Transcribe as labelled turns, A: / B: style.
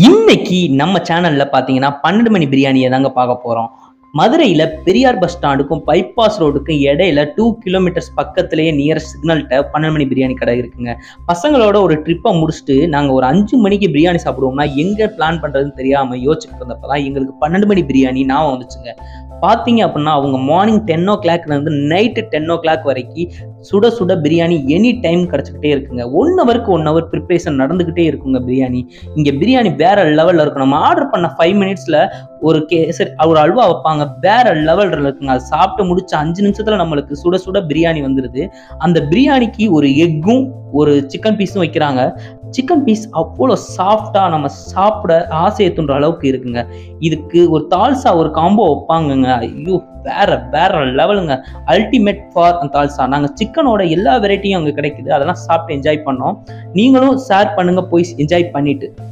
A: இன்னைக்கு நம்ம சேனல்ல பாத்தீங்கன்னா பன்னெண்டு மணி பிரியாணியை தாங்க பார்க்க போறோம் மதுரையில பெரியார் பஸ் ஸ்டாண்டுக்கும் பைபாஸ் ரோடுக்கும் இடையில டூ கிலோமீட்டர்ஸ் பக்கத்திலேயே நியரஸ்ட் சிக்னல்கிட்ட பன்னெண்டு மணி பிரியாணி கடை இருக்குங்க பசங்களோட ஒரு ட்ரிப்பை முடிச்சுட்டு நாங்கள் ஒரு அஞ்சு மணிக்கு பிரியாணி சாப்பிடுவோம்னா எங்கே பிளான் பண்ணுறதுன்னு தெரியாமல் யோசிச்சுட்டு இருந்தப்போ தான் எங்களுக்கு பன்னெண்டு மணி பிரியாணி நான் வந்துச்சுங்க பார்த்தீங்க அப்படின்னா அவங்க மார்னிங் டென் ஓ கிளாக்லேருந்து நைட்டு டென் ஓ கிளாக் வரைக்கும் சுட சுட பிரியாணி எனி டைம் கிடச்சிக்கிட்டே இருக்குங்க ஒன் ஹவருக்கு ஒன் ஹவர் ப்ரிப்ரேஷன் நடந்துக்கிட்டே இருக்குங்க பிரியாணி இங்கே பிரியாணி வேற லெவலில் இருக்கும் நம்ம ஆர்டர் பண்ண ஃபைவ் மினிட்ஸில் ஒரு கேசரி ஒரு அல்வா வைப்பாங்க வேற லெவலில் இருக்குங்க அது சாப்பிட்டு முடிச்ச அஞ்சு நிமிஷத்தில் நம்மளுக்கு சுட சுட பிரியாணி வந்துடுது அந்த பிரியாணிக்கு ஒரு எக்கும் ஒரு சிக்கன் பீஸும் வைக்கிறாங்க சிக்கன் பீஸ் அவ்வளோ சாஃப்டாக நம்ம சாப்பிட ஆசையை தூண்டுற அளவுக்கு இருக்குங்க இதுக்கு ஒரு தால்சா ஒரு காம்போ வைப்பாங்கங்க ஐயோ வேற வேற லெவலுங்க அல்டிமேட் ஃபார் அந்த தால்சா நாங்கள் சிக்கனோட எல்லா வெரைட்டியும் அங்கே கிடைக்குது அதெல்லாம் சாப்பிட்டு என்ஜாய் பண்ணோம் நீங்களும் ஷேர் பண்ணுங்க போய் என்ஜாய் பண்ணிட்டு